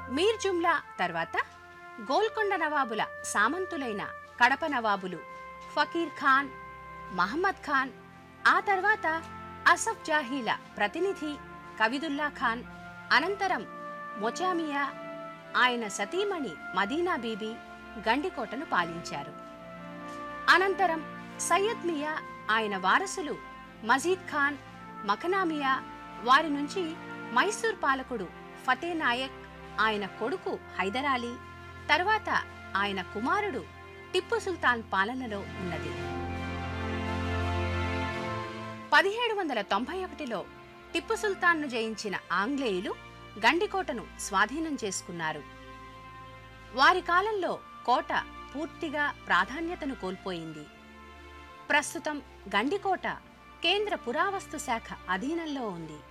మీర్ జుమ్లా తర్వాత గోల్కొండ నవాబుల సామంతులైన కడప నవాబులు ఫకీర్ ఖాన్ మహమ్మద్ ఖాన్ ఆ తర్వాత అసఫ్ జాహీల ప్రతినిధి కవిదుల్లా ఖాన్ అనంతరం మొచామియా ఆయన సతీమణి మదీనా బీబీ గండికోటను పాలించారు అనంతరం సయ్యద్ మియా ఆయన వారసులు మజీద్ ఖాన్ మఖనామియా వారి నుంచి మైసూర్ పాలకుడు ఫతే నాయక్ ఆయన కొడుకు హైదరాలీ తర్వాత ఆయన కుమారుడు టిప్పు సుల్తాన్ పాలనలో ఉన్నది పదిహేడు వందల తొంభై ఒకటిలో టిప్పు సుల్తాన్ను జయించిన ఆంగ్లేయులు గండికోటను స్వాధీనం చేసుకున్నారు వారి కాలంలో కోట పూర్తిగా ప్రాధాన్యతను కోల్పోయింది ప్రస్తుతం గండికోట కేంద్ర పురావస్తు శాఖ అధీనంలో ఉంది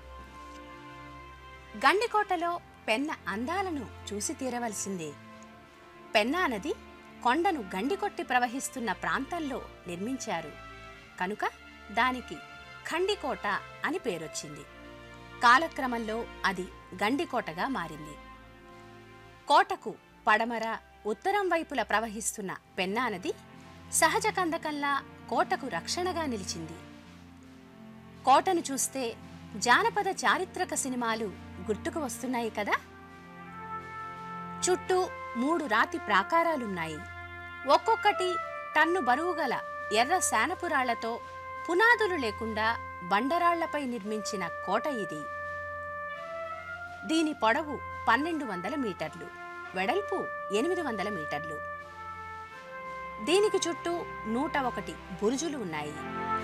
గండికోటలో పెన్న అందాలను చూసి తీరవలసిందే పెన్నా నది కొండను గండికొట్టి ప్రవహిస్తున్న ప్రాంతంలో నిర్మించారు కనుక దానికి ఖండికోట అని పేరొచ్చింది కాలక్రమంలో అది గండికోటగా మారింది కోటకు పడమర ఉత్తరం వైపుల ప్రవహిస్తున్న పెన్నా నది సహజ కందకంలా కోటకు రక్షణగా నిలిచింది కోటను చూస్తే జానపద చారిత్రక సినిమాలు గుర్తుకు వస్తున్నాయి కదా చుట్టూ మూడు రాతి ప్రాకారాలున్నాయి ఒక్కొక్కటి టన్ను బరువుగల ఎర్ర శానపురాళ్లతో పునాదులు లేకుండా బండరాళ్లపై నిర్మించిన కోట ఇది దీని పొడవు పన్నెండు వందల మీటర్లు వెడల్పు ఎనిమిది వందల మీటర్లు దీనికి చుట్టూ నూట ఒకటి బురుజులు ఉన్నాయి